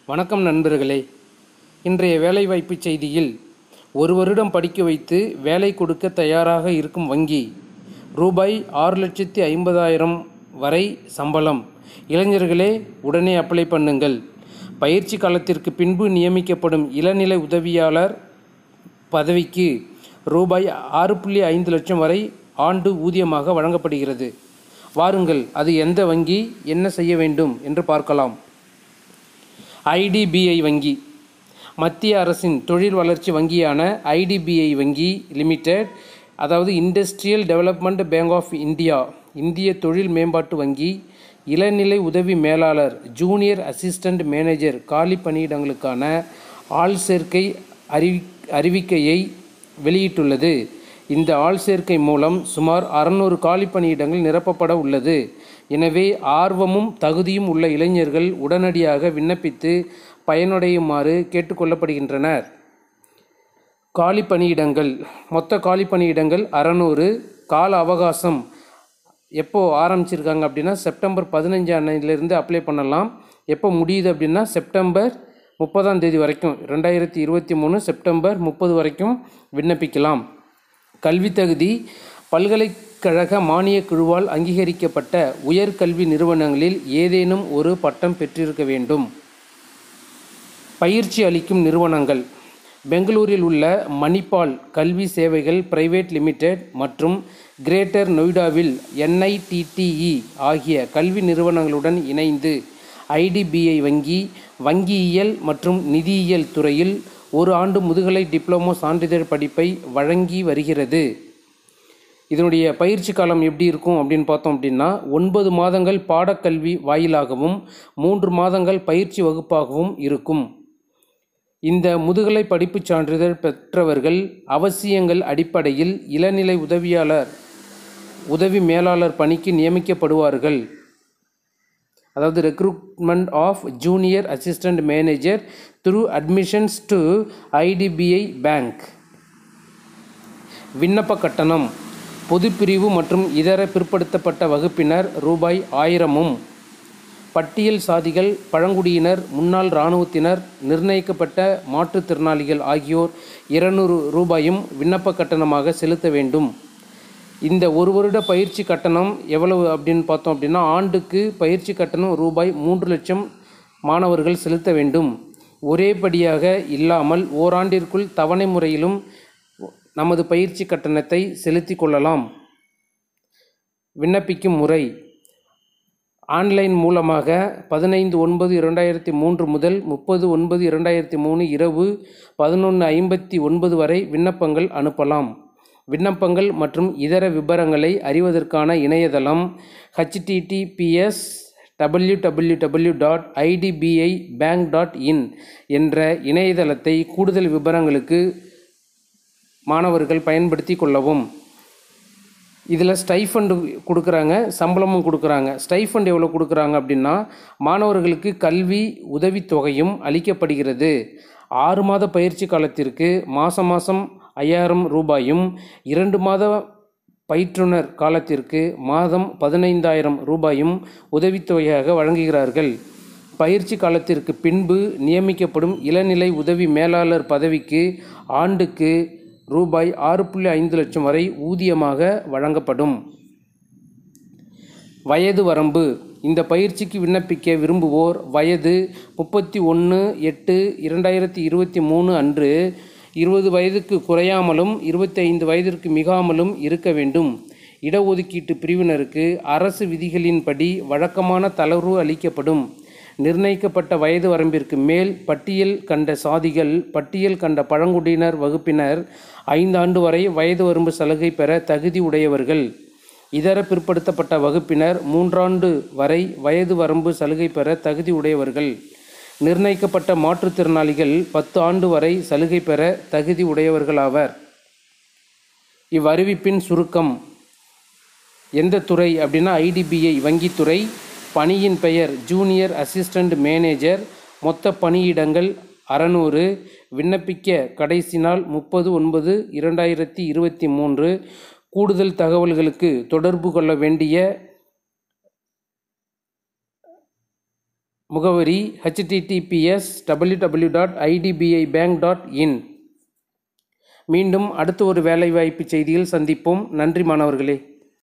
வணக்கம் நண்பர்களே இன்றைய வேலைவாய்ப்பு செய்தியில் ஒரு வருடம் படிக்க வைத்து வேலை கொடுக்க தயாராக இருக்கும் வங்கி ரூபாய் ஆறு லட்சத்தி ஐம்பதாயிரம் வரை சம்பளம் இளைஞர்களே உடனே அப்ளை பண்ணுங்கள் பயிற்சி காலத்திற்கு பின்பு நியமிக்கப்படும் இளநிலை உதவியாளர் பதவிக்கு ரூபாய் ஆறு புள்ளி ஐந்து லட்சம் வரை ஆண்டு ஊதியமாக வழங்கப்படுகிறது வாருங்கள் அது எந்த வங்கி என்ன செய்ய வேண்டும் என்று பார்க்கலாம் ஐடிபிஐ வங்கி மத்திய அரசின் தொழில் வளர்ச்சி வங்கியான ஐடிபிஐ வங்கி லிமிடெட் அதாவது industrial development bank of India இந்திய தொழில் மேம்பாட்டு வங்கி இளநிலை உதவி மேலாளர் ஜூனியர் அசிஸ்டண்ட் மேனேஜர் காலி பணியிடங்களுக்கான ஆள் சேர்க்கை அறிவி அறிவிக்கையை வெளியிட்டுள்ளது இந்த ஆள் சேர்க்கை மூலம் சுமார் அறநூறு காலி பணியிடங்கள் நிரப்பப்பட உள்ளது எனவே ஆர்வமும் தகுதியும் உள்ள இளைஞர்கள் உடனடியாக விண்ணப்பித்து பயனடையுமாறு கேட்டுக்கொள்ளப்படுகின்றனர் காலி பணியிடங்கள் மொத்த காலி பணியிடங்கள் அறநூறு கால அவகாசம் எப்போ ஆரம்பிச்சிருக்காங்க அப்படின்னா செப்டம்பர் பதினஞ்சு அன்னையிலேருந்து அப்ளை பண்ணலாம் எப்போ முடியுது அப்படின்னா செப்டம்பர் முப்பதாம் தேதி வரைக்கும் ரெண்டாயிரத்தி இருபத்தி மூணு செப்டம்பர் முப்பது வரைக்கும் விண்ணப்பிக்கலாம் கல்வி தகுதி பல்கலைக்கழக மானியக் குழுவால் அங்கீகரிக்கப்பட்ட உயர்கல்வி நிறுவனங்களில் ஏதேனும் ஒரு பட்டம் பெற்றிருக்க வேண்டும் பயிற்சி அளிக்கும் நிறுவனங்கள் பெங்களூரில் உள்ள மணிப்பால் கல்வி சேவைகள் பிரைவேட் லிமிடெட் மற்றும் கிரேட்டர் நொய்டாவில் என்ஐடிடிஇ ஆகிய கல்வி நிறுவனங்களுடன் இணைந்து ஐடிபிஐ வங்கி வங்கியியல் மற்றும் நிதியியல் துறையில் ஒரு ஆண்டு முதுகலை டிப்ளமோ சான்றிதழ் படிப்பை வழங்கி வருகிறது இதனுடைய பயிற்சி காலம் எப்படி இருக்கும் அப்படின்னு பார்த்தோம் அப்படின்னா ஒன்பது மாதங்கள் பாடக்கல்வி வாயிலாகவும் மூன்று மாதங்கள் பயிற்சி வகுப்பாகவும் இருக்கும் இந்த முதுகலை படிப்புச் சான்றிதழ் பெற்றவர்கள் அவசியங்கள் அடிப்படையில் இளநிலை உதவியாளர் உதவி மேலாளர் பணிக்கு நியமிக்கப்படுவார்கள் அதாவது recruitment of junior assistant manager through admissions to IDBI bank விண்ணப்ப கட்டணம் பொதுப்பிரிவு மற்றும் இதர பிற்படுத்தப்பட்ட வகுப்பினர் ரூபாய் ஆயிரமும் பட்டியல் சாதிகள் பழங்குடியினர் முன்னாள் இராணுவத்தினர் நிர்ணயிக்கப்பட்ட மாற்றுத்திறனாளிகள் ஆகியோர் இருநூறு ரூபாயும் விண்ணப்ப கட்டணமாக செலுத்த வேண்டும் இந்த ஒரு வருட பயிற்சி கட்டணம் எவ்வளவு அப்படின்னு பார்த்தோம் அப்படின்னா ஆண்டுக்கு பயிற்சி கட்டணம் ரூபாய் மூன்று லட்சம் மாணவர்கள் செலுத்த வேண்டும் ஒரேபடியாக இல்லாமல் ஓராண்டிற்குள் தவணை முறையிலும் நமது பயிற்சி கட்டணத்தை செலுத்தி கொள்ளலாம் விண்ணப்பிக்கும் முறை ஆன்லைன் மூலமாக பதினைந்து ஒன்பது இரண்டாயிரத்தி மூன்று முதல் முப்பது ஒன்பது இரண்டாயிரத்தி மூணு இரவு பதினொன்று ஐம்பத்தி ஒன்பது வரை விண்ணப்பங்கள் அனுப்பலாம் விண்ணப்பங்கள் மற்றும் இதர விவரங்களை அறிவதற்கான இணையதளம் HTTPS W W W dot IDBI bank dot in என்ற இணையதளத்தை கூடுதல் விவரங்களுக்கு மாணவர்கள் பயன்படுத்தி கொள்ளவும் இதில் ஸ்டைஃபண்டு கொடுக்குறாங்க சம்பளமும் கொடுக்குறாங்க ஸ்டைஃபண்ட் எவ்வளோ கொடுக்குறாங்க அப்படின்னா மாணவர்களுக்கு கல்வி உதவித்தொகையும் அளிக்கப்படுகிறது ஆறு மாத பயிற்சி காலத்திற்கு மாதம் மாதம் ஐயாயிரம் ரூபாயும் இரண்டு மாத பயிற்றுனர் காலத்திற்கு மாதம் பதினைந்தாயிரம் ரூபாயும் உதவித்தொகையாக வழங்குகிறார்கள் பயிற்சி காலத்திற்கு பின்பு நியமிக்கப்படும் இளநிலை உதவி மேலாளர் பதவிக்கு ஆண்டுக்கு ரூபாய் ஆறு புள்ளி ஐந்து லட்சம் வரை ஊதியமாக வழங்கப்படும் வயது வரம்பு இந்த பயிற்சிக்கு விண்ணப்பிக்க விரும்புவோர் வயது முப்பத்தி ஒன்று எட்டு இரண்டாயிரத்தி இருபத்தி மூணு அன்று இருபது வயதுக்கு குறையாமலும் இருபத்தி ஐந்து வயதிற்கு மிகாமலும் இருக்க வேண்டும் இடஒதுக்கீட்டு பிரிவினருக்கு அரசு விதிகளின்படி வழக்கமான தளர்வு அளிக்கப்படும் நிர்ணயிக்கப்பட்ட வயது வரம்பிற்கு மேல் பட்டியல் கண்ட சாதிகள் பட்டியல் கண்ட பழங்குடியினர் வகுப்பினர் ஐந்தாண்டு வரை வயது வரம்பு சலுகை பெற தகுதி உடையவர்கள் இதர பிற்படுத்தப்பட்ட வகுப்பினர் மூன்றாண்டு வரை வயது வரம்பு சலுகை பெற தகுதி உடையவர்கள் நிர்ணயிக்கப்பட்ட மாற்றுத்திறனாளிகள் பத்து ஆண்டு வரை சலுகை பெற தகுதி உடையவர்களாவர் இவ்வறிவிப்பின் சுருக்கம் எந்த துறை அப்படின்னா ஐடிபிஐ வங்கித்துறை பணியின் பெயர் ஜூனியர் அசிஸ்டண்ட் மேனேஜர் மொத்த பணியிடங்கள் அறநூறு விண்ணப்பிக்க கடைசி நாள் முப்பது ஒன்பது இரண்டாயிரத்தி இருபத்தி மூன்று கூடுதல் தகவல்களுக்கு தொடர்பு கொள்ள வேண்டிய முகவரி HTTPS W W dot IDBI bank dot in மீண்டும் அடுத்த ஒரு வேலைவாய்ப்பு செய்தியில் சந்திப்போம் நன்றி மாணவர்களே